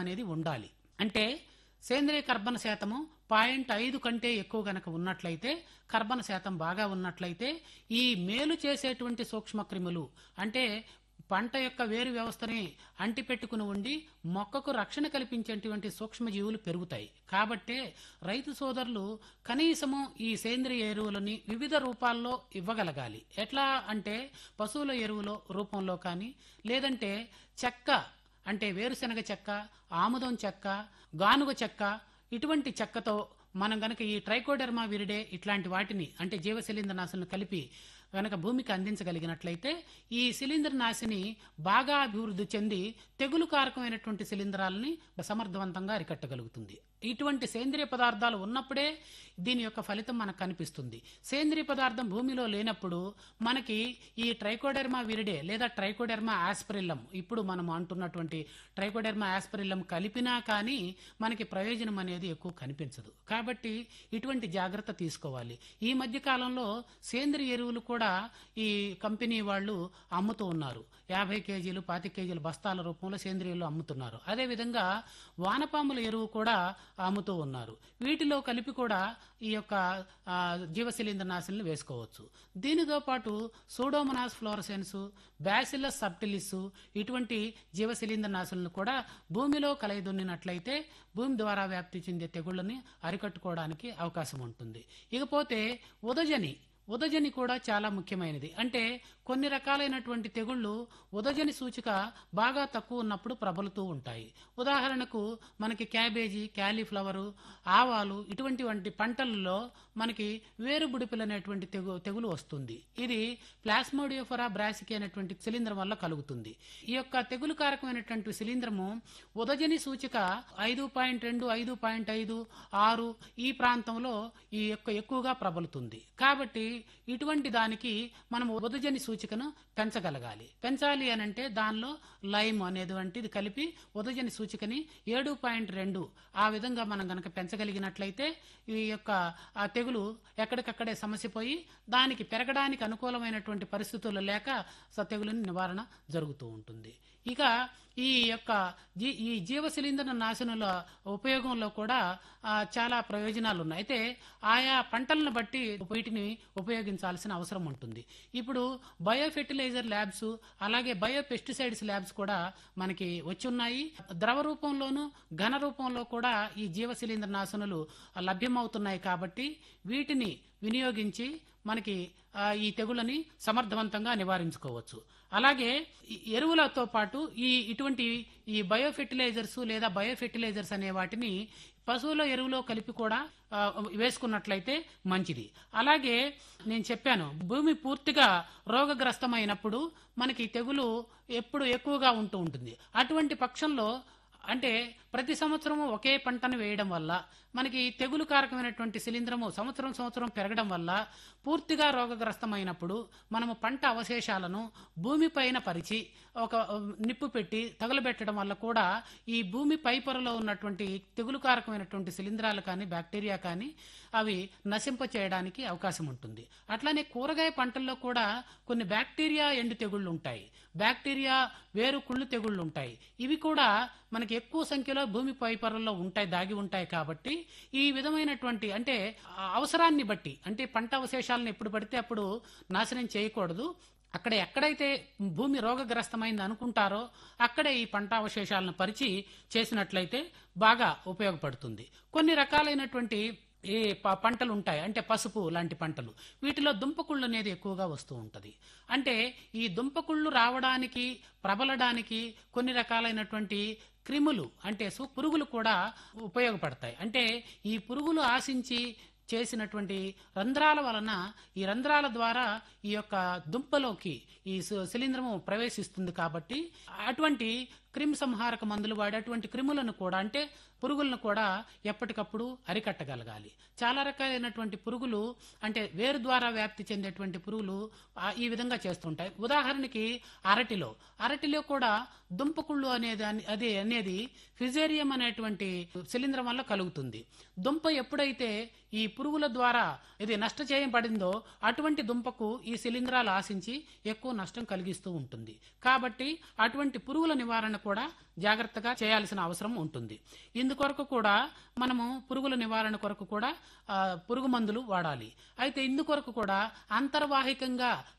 అనేది ఉండాలి అంటే సేంద్రియ కర్బన శాతము పాయింట్ ఐదు కంటే ఎక్కువ గనక ఉన్నట్లయితే కర్బన శాతం బాగా ఉన్నట్లయితే ఈ మేలు చేసేటువంటి సూక్ష్మక్రిములు అంటే పంట యొక్క వేరు వ్యవస్థని అంటిపెట్టుకుని ఉండి మొక్కకు రక్షణ కల్పించేటువంటి సూక్ష్మజీవులు పెరుగుతాయి కాబట్టే రైతు సోదరులు కనీసము ఈ సేంద్రియ ఎరువులని వివిధ రూపాల్లో ఇవ్వగలగాలి ఎట్లా అంటే పశువుల ఎరువుల రూపంలో కానీ లేదంటే చెక్క అంటే వేరుశనగ చెక్క ఆముదం చెక్క గానుగ చెక్క ఇటువంటి చెక్కతో మనం గనక ఈ ట్రైకోడెర్మా విరిడే ఇట్లాంటి వాటిని అంటే జీవ శిలీంద్ర నాశనం కలిపి గనక భూమికి అందించగలిగినట్లయితే ఈ శిలీంద్ర నాశిని బాగా అభివృద్ధి చెంది తెగులు కారకమైనటువంటి శిలీంధ్రాలని సమర్థవంతంగా అరికట్టగలుగుతుంది ఇటువంటి సేంద్రియ పదార్థాలు ఉన్నప్పుడే దీని యొక్క ఫలితం మనకు కనిపిస్తుంది సేంద్రియ పదార్థం భూమిలో లేనప్పుడు మనకి ఈ ట్రైకోడెర్మా విరిడే లేదా ట్రైకోడెర్మా ఆస్పరిల్లం ఇప్పుడు మనం అంటున్నటువంటి ట్రైకోడెర్మా ఆస్పరిల్లం కలిపినా కానీ మనకి ప్రయోజనం అనేది ఎక్కువ కనిపించదు కాబట్టి ఇటువంటి జాగ్రత్త తీసుకోవాలి ఈ మధ్య కాలంలో సేంద్రియ ఎరువులు కూడా ఈ కంపెనీ వాళ్ళు అమ్ముతూ ఉన్నారు యాభై కేజీలు పాతి కేజీల బస్తాల రూపంలో సేంద్రియాలు అమ్ముతున్నారు అదేవిధంగా వానపాముల ఎరువు కూడా అమ్ముతూ ఉన్నారు వీటిలో కలిపి కూడా ఈ యొక్క ఆ, జీవశిలీంద్ర నాశనలు వేసుకోవచ్చు దీనితో పాటు సూడోమనాస్ ఫ్లోరసెన్స్ బ్యాసిల్లస్ సబ్టిలిస్ ఇటువంటి జీవశిలీంద్ర నాశనలు కూడా భూమిలో కలయిదున్నినట్లయితే భూమి ద్వారా వ్యాప్తి చెందే తెగుళ్ళని అరికట్టుకోవడానికి అవకాశం ఉంటుంది ఇకపోతే ఉదజని ఉదజని కూడా చాలా ముఖ్యమైనది అంటే కొన్ని రకాలైనటువంటి తెగుళ్ళు ఉదజని సూచిక బాగా తక్కువ ఉన్నప్పుడు ప్రబలుతూ ఉంటాయి ఉదాహరణకు మనకి క్యాబేజీ క్యాలీఫ్లవరు ఆవాలు ఇటువంటి వంటి పంటలలో మనకి వేరుబుడిపిల్ అనేటువంటి తెగు తెగులు వస్తుంది ఇది ప్లాస్మోడియోఫరా బ్రాసికి అనేటువంటి శిలీంధ్రం వల్ల కలుగుతుంది ఈ యొక్క తెగులు కారకమైనటువంటి శిలీంధ్రము ఉదజని సూచిక ఐదు పాయింట్ రెండు ఐదు పాయింట్ ఐదు ఆరు ఈ ప్రాంతంలో ఈ యొక్క ఎక్కువగా ప్రబలుతుంది కాబట్టి ఇటువంటి దానికి మనం ఉదజని సూచికను పెంచగలగాలి పెంచాలి అని అంటే దానిలో లైమ్ అనేటువంటిది కలిపి ఉదజని సూచికని ఏడు పాయింట్ రెండు ఆ విధంగా మనం గనక పెంచగలిగినట్లయితే ఈ యొక్క ఆ తెగులు ఎక్కడికక్కడే సమస్యపోయి దానికి పెరగడానికి అనుకూలమైనటువంటి పరిస్థితులు లేక స తెగులుని నివారణ జరుగుతూ ఉంటుంది ఇక ఈ యొక్క జీ ఈ జీవశిలీంద్ర నాశనుల ఉపయోగంలో కూడా ఆ, చాలా ప్రయోజనాలు ఉన్నాయి అయితే ఆయా పంటలను బట్టి వీటిని ఉపయోగించాల్సిన అవసరం ఉంటుంది ఇప్పుడు బయో ఫెర్టిలైజర్ ల్యాబ్స్ అలాగే బయో పెస్టిసైడ్స్ ల్యాబ్స్ కూడా మనకి వచ్చి ఉన్నాయి ద్రవ రూపంలోను ఘన రూపంలో కూడా ఈ జీవశిలీంద్ర నాశనులు లభ్యమవుతున్నాయి కాబట్టి వీటిని వినియోగించి మనకి ఆ, ఈ తెగులని సమర్థవంతంగా నివారించుకోవచ్చు అలాగే ఈ ఎరువులతో పాటు ఈ ఇటువంటి ఈ బయో ఫెర్టిలైజర్స్ లేదా బయో ఫెర్టిలైజర్స్ అనే వాటిని పశువుల ఎరువులో కలిపి కూడా ఆ, వేసుకున్నట్లయితే మంచిది అలాగే నేను చెప్పాను భూమి పూర్తిగా రోగగ్రస్తమైనప్పుడు మనకి తెగులు ఎప్పుడు ఎక్కువగా ఉంటూ ఉంటుంది అటువంటి పక్షంలో అంటే ప్రతి సంవత్సరము ఒకే పంటను వేయడం వల్ల మనకి తెగులు కారకమైనటువంటి శిలీంధ్రము సంవత్సరం సంవత్సరం పెరగడం వల్ల పూర్తిగా రోగగ్రస్తమైనప్పుడు మనము పంట అవశేషాలను భూమిపైన పరిచి ఒక ఆ, నిప్పు పెట్టి తగలబెట్టడం వల్ల కూడా ఈ భూమి పై పొరలో ఉన్నటువంటి తెగులు కారకమైనటువంటి శిలీంధ్రాలు కానీ బ్యాక్టీరియా కానీ అవి నశింప చేయడానికి అవకాశం ఉంటుంది అట్లానే కూరగాయ పంటల్లో కూడా కొన్ని బ్యాక్టీరియా ఎండు తెగుళ్ళు ఉంటాయి బ్యాక్టీరియా వేరు కుళ్ళు తెగుళ్ళు ఉంటాయి ఇవి కూడా మనకి ఎక్కువ సంఖ్యలో భూమి పై పొరల్లో ఉంటాయి దాగి ఉంటాయి కాబట్టి ఈ విధమైనటువంటి అంటే ఆ అవసరాన్ని బట్టి అంటే పంట అవశేషాలను ఎప్పుడు పడితే అప్పుడు నాశనం చేయకూడదు అక్కడ ఎక్కడైతే భూమి రోగగ్రస్తమైంది అనుకుంటారో అక్కడే ఈ పంట అవశేషాలను పరిచి చేసినట్లయితే బాగా ఉపయోగపడుతుంది కొన్ని రకాలైనటువంటి ఈ ప- పంటలు ఉంటాయి అంటే పసుపు లాంటి పంటలు వీటిలో దుంపకుళ్ళు అనేది ఎక్కువగా వస్తూ ఉంటుంది అంటే ఈ దుంపకుళ్ళు రావడానికి ప్రబలడానికి కొన్ని రకాలైనటువంటి క్రిములు అంటే సు పురుగులు కూడా ఉపయోగపడతాయి అంటే ఈ పురుగులు ఆశించి చేసినటువంటి రంధ్రాల వలన ఈ రంధ్రాల ద్వారా ఈ యొక్క దుంపలోకి ఈ సు- శిలీంధ్రము ప్రవేశిస్తుంది కాబట్టి అటువంటి క్రిమి సంహారక మందులు వాడి అటువంటి క్రిములను కూడా అంటే పురుగులను కూడా ఎప్పటికప్పుడు అరికట్టగలగాలి చాలా రకాలైనటువంటి పురుగులు అంటే వేరు ద్వారా వ్యాప్తి చెందేటువంటి పురుగులు ఆ, ఈ విధంగా చేస్తుంటాయి ఉదాహరణకి అరటిలో అరటిలో కూడా దుంపకుళ్ళు అనేది అని- అది అనేది ఫిజేరియం అనేటువంటి శిలీంధ్రం వల్ల కలుగుతుంది దుంప ఎప్పుడైతే ఈ పురుగుల ద్వారా ఇది నష్ట చేయబడిందో అటువంటి దుంపకు ఈ శిలీంధ్రాలు ఆశించి ఎక్కువ నష్టం కలిగిస్తూ ఉంటుంది కాబట్టి అటువంటి పురుగుల నివారణ కూడా జాగ్రత్తగా చేయాల్సిన అవసరం ఉంటుంది ఇందుకొరకు కూడా మనము పురుగుల నివారణ కొరకు కూడా ఆ, పురుగు మందులు వాడాలి అయితే ఇందుకొరకు కూడా అంతర్వాహికంగా